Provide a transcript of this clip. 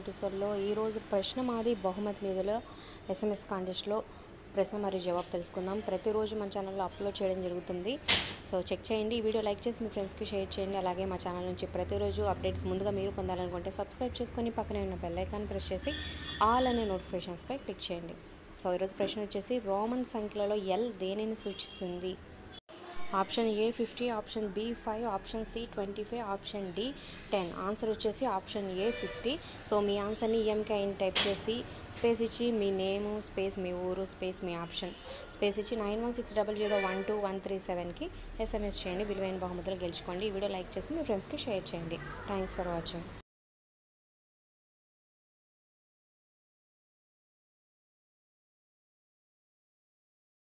నోటీసుల్లో ఈరోజు ప్రశ్న మాది బహుమతి మీదులో ఎస్ఎంఎస్ కాంటెస్ట్లో ప్రశ్న మరియు జవాబు తెలుసుకుందాం ప్రతిరోజు మన ఛానల్లో అప్లోడ్ చేయడం జరుగుతుంది సో చెక్ చేయండి ఈ వీడియో లైక్ చేసి మీ ఫ్రెండ్స్కి షేర్ చేయండి అలాగే మా ఛానల్ నుంచి ప్రతిరోజు అప్డేట్స్ ముందుగా మీరు పొందాలనుకుంటే సబ్స్క్రైబ్ చేసుకొని పక్కనే ఉన్న బెల్ ఐకాన్ ప్రెస్ చేసి ఆల్ అనే నోటిఫికేషన్స్పై క్లిక్ చేయండి సో ఈరోజు ప్రశ్న వచ్చేసి రోమన్ సంఖ్యలలో ఎల్ దేనిని సూచిస్తుంది option A fifty option B five option C twenty five option D ten answer వచ్చేసి ఆప్షన్ ఏ ఫిఫ్టీ సో మీ ఆన్సర్ని ఈఎంకేఐని టైప్ చేసి స్పేస్ ఇచ్చి మీ నేము స్పేస్ మీ ఊరు స్పేస్ మీ ఆప్షన్ స్పేస్ ఇచ్చి nine one six double zero one two one three సెవెన్కి ఎస్ఎంఎస్ చేయండి విలువైన బహుమతులు గెలుచుకోండి ఈ వీడియో లైక్ చేసి మీ ఫ్రెండ్స్కి షేర్ చేయండి థ్యాంక్స్ ఫర్ వాచింగ్